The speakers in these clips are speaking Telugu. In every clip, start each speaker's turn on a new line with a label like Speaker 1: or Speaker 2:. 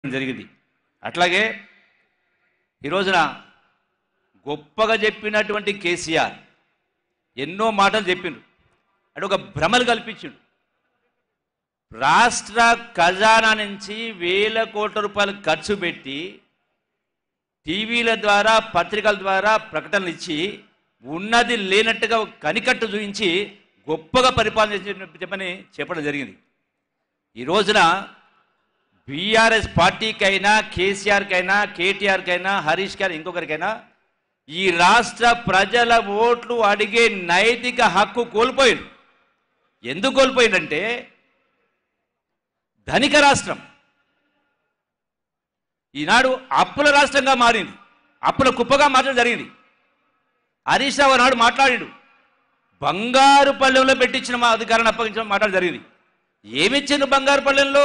Speaker 1: జరిగింది అట్లాగే ఈ రోజున గొప్పగా చెప్పినటువంటి కేసీఆర్ ఎన్నో మాటలు చెప్పిండు అంటే ఒక భ్రమలు కల్పించిండు రాష్ట్ర ఖజానా నుంచి వేల కోట్ల రూపాయలు ఖర్చు పెట్టి టీవీల ద్వారా పత్రికల ద్వారా ప్రకటనలు ఇచ్చి ఉన్నది లేనట్టుగా ఒక కనికట్టు చూపించి గొప్పగా పరిపాలన చేసి చెప్పని చెప్పడం జరిగింది ఈ రోజున బీఆర్ఎస్ పార్టీకైనా కేసీఆర్కైనా కేటీఆర్కైనా హరీష్ గారు ఇంకొకరికైనా ఈ రాష్ట్ర ప్రజల ఓట్లు అడిగే నైతిక హక్కు కోల్పోయింది ఎందుకు కోల్పోయిందంటే ధనిక రాష్ట్రం ఈనాడు అప్పుల రాష్ట్రంగా మారింది అప్పుల కుప్పగా మార్చడం జరిగింది హరీష్ రావు నాడు మాట్లాడాడు బంగారు పల్లెంలో పెట్టించిన మా అధికారాన్ని అప్పగించిన మాట్లాడడం జరిగింది ఏమిచ్చింది బంగారు పల్లెంలో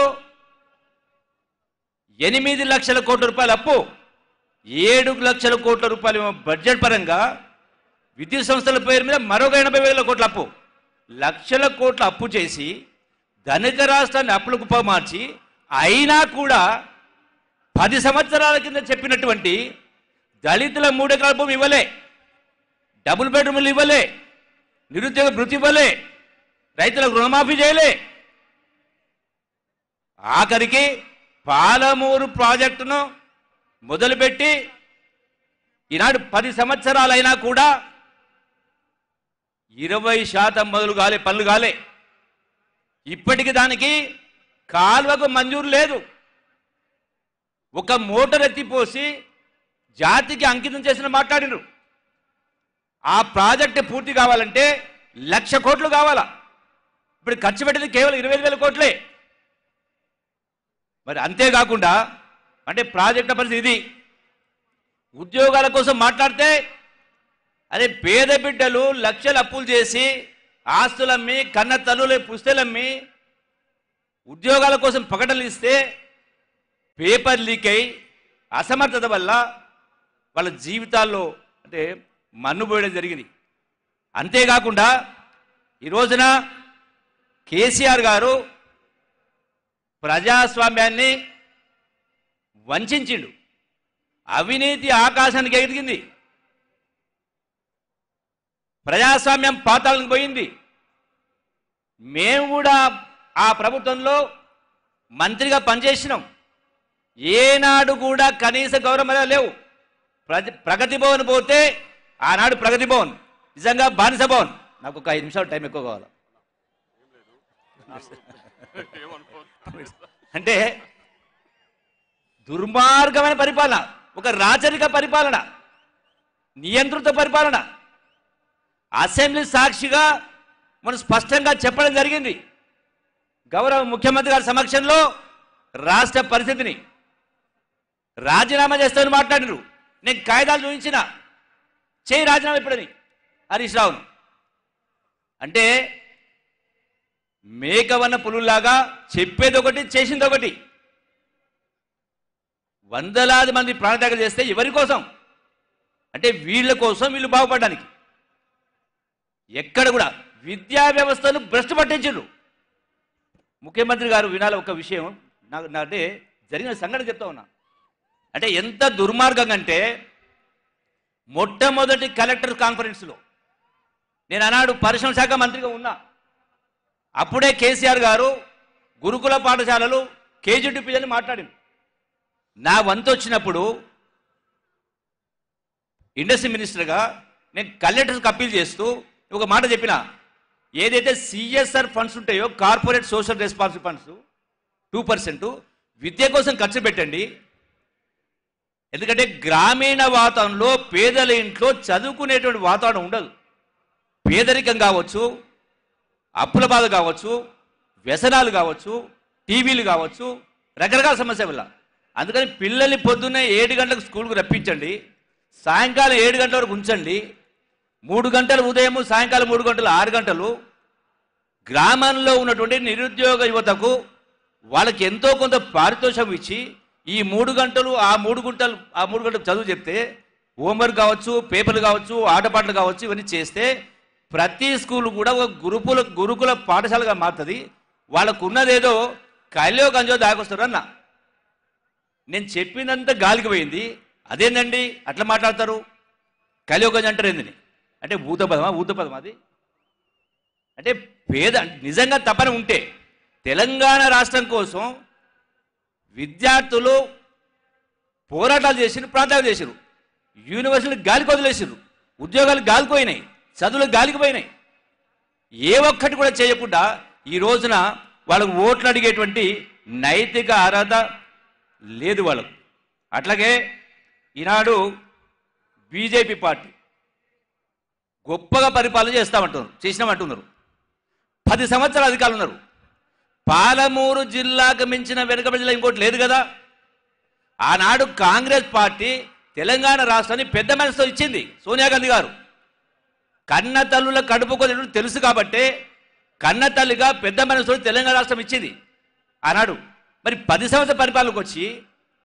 Speaker 1: ఎనిమిది లక్షల కోట్ల రూపాయల అప్పు ఏడు లక్షల కోట్ల రూపాయలు ఏమో బడ్జెట్ పరంగా విద్యుత్ సంస్థల పేరు మీద మరొక ఎనభై వేల కోట్ల అప్పు లక్షల కోట్ల అప్పు చేసి ధనిక రాష్ట్రాన్ని అప్పులకు కుప్ప మార్చి అయినా కూడా పది సంవత్సరాల కింద చెప్పినటువంటి దళితుల మూడెకరాల భూమి ఇవ్వలే డబుల్ బెడ్రూమ్లు ఇవ్వలే నిరుద్యోగ భృతి ఇవ్వలే రైతులకు రుణమాఫీ చేయలే ఆఖరికి పాలమూరు ప్రాజెక్టును మొదలుపెట్టి ఈనాడు పది సంవత్సరాలైనా కూడా ఇరవై శాతం మొదలు కాలే పనులు కాలే ఇప్పటికి దానికి కాలువకు మంజూరు లేదు ఒక మోటార్ ఎత్తిపోసి జాతికి అంకితం చేసిన మాట్లాడినరు ఆ ప్రాజెక్ట్ పూర్తి కావాలంటే లక్ష కోట్లు కావాలా ఇప్పుడు ఖర్చు పెట్టింది కేవలం ఇరవై వేల కోట్లే మరి అంతేకాకుండా అంటే ప్రాజెక్ట్ పరిస్థితి ఇది ఉద్యోగాల కోసం మాట్లాడితే అదే పేద బిడ్డలు లక్షలు అప్పులు చేసి ఆస్తులమ్మి కన్న తల్లుల పుస్తలమ్మి ఉద్యోగాల కోసం ప్రకటనలు ఇస్తే పేపర్ లీక్ అయి అసమర్థత వల్ల వాళ్ళ జీవితాల్లో అంటే మన్నుపోయడం జరిగింది అంతేకాకుండా ఈ రోజున కేసీఆర్ గారు ప్రజాస్వామ్యాన్ని వంచిండు అవినీతి ఆకాశానికి ఎదిగింది ప్రజాస్వామ్యం పాతాళానికి పోయింది మేము కూడా ఆ ప్రభుత్వంలో మంత్రిగా పనిచేసినాం ఏనాడు కూడా కనీస గౌరవం అనేది లేవు ప్రతి ప్రగతి భవన్ పోతే ఆనాడు ప్రగతి భవన్ నిజంగా బానిస భవన్ నాకు ఒక ఐదు నిమిషాలు టైం ఎక్కువ కావాలి అంటే దుర్మార్గమైన పరిపాలన ఒక రాచరిక పరిపాలన నియంత్రిత పరిపాలన అసెంబ్లీ సాక్షిగా మనం స్పష్టంగా చెప్పడం జరిగింది గౌరవ ముఖ్యమంత్రి గారి సమక్షంలో రాష్ట్ర పరిస్థితిని రాజీనామా చేస్తామని మాట్లాడినారు నేను కాగితాలు చూపించిన చేయి రాజీనామా ఇప్పుడని హరీష్ రావును అంటే మేకవన్న పులుల్లాగా చెప్పేది ఒకటి చేసింది ఒకటి వందలాది మంది ప్రాణత్యాగం చేస్తే ఎవరి కోసం అంటే వీళ్ళ కోసం వీళ్ళు బాగుపడడానికి ఎక్కడ కూడా విద్యా వ్యవస్థను భ్రష్టు పట్టించారు ముఖ్యమంత్రి గారు వినాలి ఒక విషయం నాకు నా- అంటే జరిగిన సంఘటన చెప్తా ఉన్నా అంటే ఎంత దుర్మార్గం అంటే మొట్టమొదటి కలెక్టర్ కాన్ఫరెన్స్లో నేను ఆనాడు పరిశ్రమ శాఖ మంత్రిగా ఉన్నా అప్పుడే కేసీఆర్ గారు గురుకుల పాఠశాలలు కేజీటీపీ అని మాట్లాడింది నా వంతు వచ్చినప్పుడు ఇండస్ట్రీ మినిస్టర్గా నేను కలెక్టర్స్కి అప్పీల్ చేస్తూ ఒక మాట చెప్పిన ఏదైతే సిఎస్ఆర్ ఫండ్స్ ఉంటాయో corporate social responsible funds two percent విద్య కోసం ఖర్చు పెట్టండి ఎందుకంటే గ్రామీణ వాతావరణంలో పేదల ఇంట్లో చదువుకునేటువంటి వాతావరణం ఉండదు పేదరికం కావచ్చు అప్పుల బాధ కావచ్చు వ్యసనాలు కావచ్చు టీవీలు కావచ్చు రకరకాల సమస్య వల్ల అందుకని పిల్లల్ని పొద్దున్నే ఏడు గంటలకు స్కూల్కి రప్పించండి సాయంకాలం ఏడు గంటల వరకు ఉంచండి మూడు గంటలు ఉదయం సాయంకాలం మూడు గంటలు ఆరు గంటలు గ్రామంలో ఉన్నటువంటి నిరుద్యోగ యువతకు వాళ్ళకి ఎంతో కొంత పారితోషం ఇచ్చి ఈ మూడు గంటలు ఆ మూడు గంటలు ఆ మూడు గంటలు చదువు చెప్తే హోంవర్క్ కావచ్చు పేపర్లు కావచ్చు ఆటపాటలు కావచ్చు ఇవన్నీ చేస్తే ప్రతి స్కూల్ కూడా ఒక గురుకుల గురుకుల పాఠశాలగా మారుతుంది వాళ్ళకు ఉన్నదేదో కళ్ళో గంజో దాకొస్తారు అన్న నేను చెప్పినంత గాలికి పోయింది అదేందండి అట్లా మాట్లాడతారు కలియుగం అంటారు ఏందని అంటే ఊత పదమా ఊత పదమా అది అంటే పేద నిజంగా తపన ఉంటే తెలంగాణ రాష్ట్రం కోసం విద్యార్థులు పోరాటాలు చేసిరు ప్రాంతాలు చేసిరు యూనివర్సిటీలు గాలికి వదిలేసిరు ఉద్యోగాలు గాలిపోయినాయి చదువులు గాలికి పోయినాయి ఏ ఒక్కటి కూడా చేయకుండా ఈ రోజున వాళ్ళకు ఓట్లు అడిగేటువంటి నైతిక అర్హత లేదు వాళ్ళకు అట్లాగే ఈనాడు బీజేపీ పార్టీ గొప్పగా పరిపాలన చేస్తామంటున్నారు చేసినామంటున్నారు పది సంవత్సరాల అధికారులు ఉన్నారు పాలమూరు జిల్లాకు మించిన వెనుకబడి జిల్లా ఇంకోటి లేదు కదా ఆనాడు కాంగ్రెస్ పార్టీ తెలంగాణ రాష్ట్రాన్ని పెద్ద మనసుతో ఇచ్చింది సోనియా గాంధీ గారు కన్న తల్లుల కడుపుకొని తెలుసు కాబట్టే కన్న తల్లిగా పెద్ద మనసుతో తెలంగాణ రాష్ట్రం ఇచ్చింది ఆనాడు మరి పది సంవత్సరాల పరిపాలనకు వచ్చి